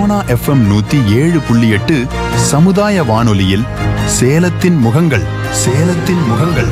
Sona FM நூத்தி ஏழு புள்ளி எட்டு சமுதாய வானொலியில் சேலத்தின் முகங்கள் சேலத்தின் முகங்கள்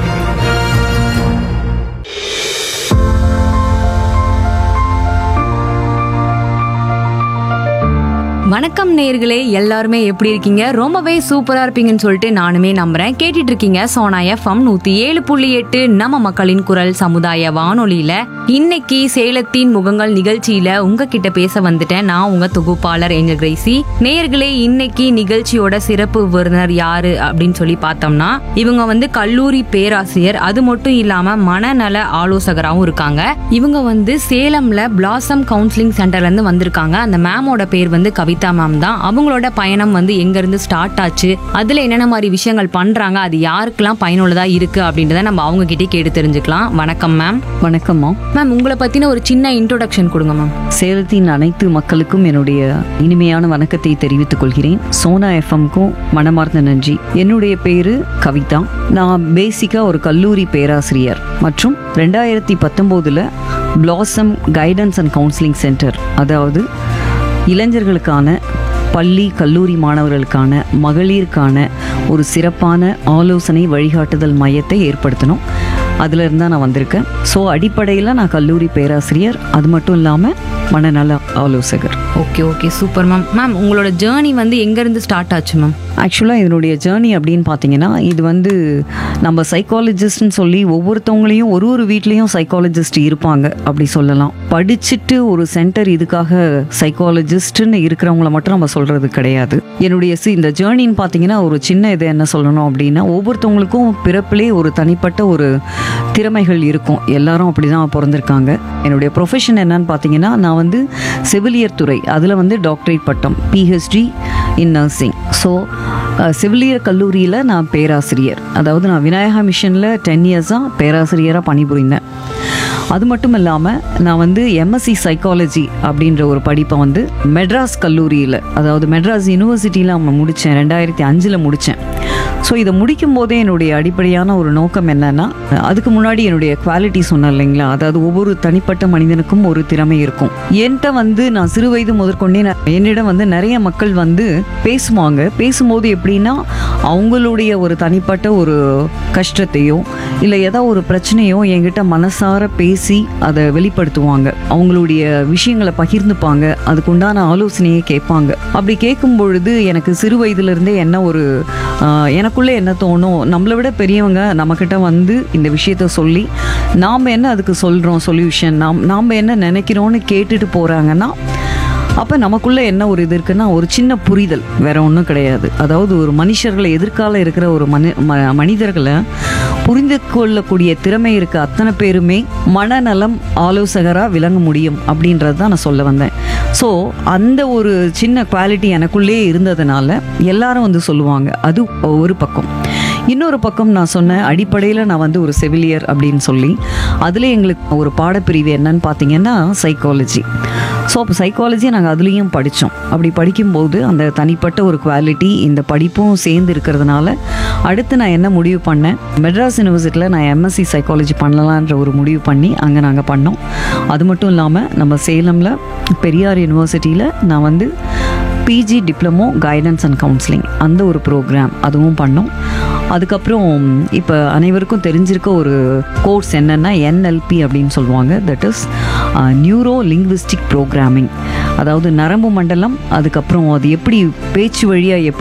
வணக்கம் நேயர்களே எல்லாருமே எப்படி இருக்கீங்க ரொம்பவே சூப்பரா இருப்பீங்கன்னு சொல்லிட்டு நானுமே நம்புறேன் கேட்டுட்டு இருக்கீங்க சோனா எஃப்எம் நூத்தி ஏழு புள்ளி எட்டு நம்ம மக்களின் குரல் சமுதாய வானொலியில இன்னைக்கு சேலத்தின் முகங்கள் நிகழ்ச்சியில உங்ககிட்ட பேச வந்துட்டேன் நான் உங்க தொகுப்பாளர் ஏஞ்சல் கிரேசி நேயர்களே இன்னைக்கு நிகழ்ச்சியோட சிறப்பு விருந்தினர் யாரு அப்படின்னு சொல்லி பார்த்தோம்னா இவங்க வந்து கல்லூரி பேராசிரியர் அது மட்டும் இல்லாம மனநல ஆலோசகராகவும் இருக்காங்க இவங்க வந்து சேலம்ல பிளாசம் கவுன்சிலிங் சென்டர்ல இருந்து வந்திருக்காங்க அந்த மேமோட பேர் வந்து கவிதா மேம் தான் அவங்களோட பயணம் வந்து எங்க இருந்து ஸ்டார்ட் ஆச்சு அதுல என்னென்ன மாதிரி விஷயங்கள் பண்றாங்க அது யாருக்கெல்லாம் பயனுள்ளதா இருக்கு அப்படின்றத நம்ம அவங்க கிட்டே கேட்டு தெரிஞ்சுக்கலாம் வணக்கம் மேம் வணக்கம்மா மேம் உங்களை பத்தின ஒரு சின்ன இன்ட்ரோடக்ஷன் கொடுங்க மேம் சேலத்தின் அனைத்து மக்களுக்கும் என்னுடைய இனிமையான வணக்கத்தை தெரிவித்துக் கொள்கிறேன் சோனா எஃப்எம்க்கும் மனமார்ந்த நன்றி என்னுடைய பேரு கவிதா நான் பேசிக்கா ஒரு கல்லூரி பேராசிரியர் மற்றும் ரெண்டாயிரத்தி பத்தொம்போதுல blossom guidance and counselling centre அதாவது இளைஞர்களுக்கான பள்ளி கல்லூரி மாணவர்களுக்கான மகளிருக்கான ஒரு சிறப்பான ஆலோசனை வழிகாட்டுதல் மையத்தை ஏற்படுத்தணும் அதுல இருந்தா நான் வந்திருக்கேன் ஸோ அடிப்படையில் நான் கல்லூரி பேராசிரியர் அது மட்டும் இல்லாமல் மனநல ஆலோசகர் okay okay super ma'am ma'am உங்களோட ஜேர்னி வந்து எங்க இருந்து ஸ்டார்ட் ஆச்சு மேம் ஆக்சுவலாக இதனுடைய ஜேர்னி அப்படின்னு பார்த்தீங்கன்னா இது வந்து நம்ம சைக்காலஜிஸ்ட்னு சொல்லி ஒவ்வொருத்தவங்களையும் ஒரு ஒரு வீட்லேயும் சைக்காலஜிஸ்ட் இருப்பாங்க அப்படி சொல்லலாம் படிச்சுட்டு ஒரு சென்டர் இதுக்காக சைக்காலஜிஸ்ட்னு இருக்கிறவங்கள மட்டும் நம்ம சொல்கிறது கிடையாது என்னுடைய சி இந்த ஜேர்னின்னு பார்த்தீங்கன்னா ஒரு சின்ன இதை என்ன சொல்லணும் அப்படின்னா ஒவ்வொருத்தவங்களுக்கும் பிறப்பிலே ஒரு தனிப்பட்ட ஒரு திறமைகள் இருக்கும் எல்லாரும் அப்படி தான் பிறந்திருக்காங்க என்னுடைய ப்ரொஃபஷன் என்னன்னு பார்த்தீங்கன்னா நான் வந்து செவிலியர் துறை அதில் வந்து டாக்டரேட் பட்டம் பிஹெச்டி இன் நர்சிங் ஸோ செவிலியர் கல்லூரியில் நான் பேராசிரியர் அதாவது நான் விநாயகா மிஷனில் டென் இயர்ஸாக பேராசிரியராக பணிபுரிந்தேன் அது மட்டும் இல்லாமல் நான் வந்து எம்எஸ்சி சைக்காலஜி அப்படின்ற ஒரு படிப்பை வந்து மெட்ராஸ் கல்லூரியில் அதாவது மெட்ராஸ் யூனிவர்சிட்டியில் அவங்க முடித்தேன் ரெண்டாயிரத்தி அஞ்சில் முடித்தேன் ஸோ இதை முடிக்கும் போதே என்னுடைய அடிப்படையான ஒரு நோக்கம் என்னன்னா அதுக்கு முன்னாடி என்னுடைய குவாலிட்டி சொன்னேன் இல்லைங்களா அதாவது ஒவ்வொரு தனிப்பட்ட மனிதனுக்கும் ஒரு திறமை இருக்கும் என்கிட்ட வந்து நான் சிறு வயது முதற்கொண்டே நான் என்னிடம் வந்து நிறைய மக்கள் வந்து பேசுவாங்க பேசும்போது எப்படின்னா அவங்களுடைய ஒரு தனிப்பட்ட ஒரு கஷ்டத்தையோ இல்லை ஏதாவது ஒரு பிரச்சனையோ என்கிட்ட மனசார பேசி அதை வெளிப்படுத்துவாங்க அவங்களுடைய விஷயங்களை பகிர்ந்துப்பாங்க அதுக்குண்டான ஆலோசனையை கேட்பாங்க அப்படி கேட்கும் பொழுது எனக்கு சிறு வயதிலிருந்தே என்ன ஒரு ஆஹ், எனக்குள்ளே என்ன தோணும் நம்மளை விட பெரியவங்க நம்மக்கிட்ட வந்து இந்த விஷயத்த சொல்லி நாம் என்ன அதுக்கு சொல்கிறோம் சொல்யூஷன் நாம் நாம் என்ன நினைக்கிறோன்னு கேட்டுட்டு போகிறாங்கன்னா அப்போ நமக்குள்ள என்ன ஒரு இது இருக்குன்னா ஒரு சின்ன புரிதல் வேற ஒன்றும் கிடையாது அதாவது ஒரு மனுஷர்களை எதிர்கால இருக்கிற ஒரு மனி ம- மனிதர்களை புரிந்து கொள்ளக்கூடிய திறமை இருக்க அத்தனை பேருமே மனநலம் ஆலோசகராக விளங்க முடியும் அப்படின்றது தான் நான் சொல்ல வந்தேன் ஸோ அந்த ஒரு சின்ன குவாலிட்டி எனக்குள்ளே இருந்ததுனால எல்லாரும் வந்து சொல்லுவாங்க அது ஒரு பக்கம் இன்னொரு பக்கம் நான் சொன்னேன் அடிப்படையில் நான் வந்து ஒரு செவிலியர் அப்படின்னு சொல்லி அதில் எங்களுக்கு ஒரு பாடப்பிரிவு என்னன்னு பார்த்தீங்கன்னா சைக்காலஜி ஸோ அப்போ சைக்காலஜி நாங்கள் அதுலேயும் படித்தோம் அப்படி படிக்கும்போது அந்த தனிப்பட்ட ஒரு குவாலிட்டி இந்த படிப்பும் சேர்ந்து இருக்கிறதுனால அடுத்து நான் என்ன முடிவு பண்ணேன் மெட்ராஸ் யூனிவர்சிட்டியில் நான் எம்எஸ்சி சைக்காலஜி பண்ணலான்ற ஒரு முடிவு பண்ணி அங்கே நாங்கள் பண்ணோம் அது மட்டும் இல்லாமல் நம்ம சேலமில் பெரியார் யூனிவர்சிட்டியில் நான் வந்து PG diploma guidance and counselling அந்த ஒரு ப்ரோக்ராம் அதுவும் பண்ணோம் அதுக்கப்புறம் இப்போ அனைவருக்கும் தெரிஞ்சிருக்க ஒரு கோர்ஸ் என்னென்னா என்எல்பி அப்படின்னு சொல்லுவாங்க that is neuro linguistic programming அதாவது நரம்பு மண்டலம் அதுக்கப்புறம் அது எப்படி பேச்சு வழியாக எப்படி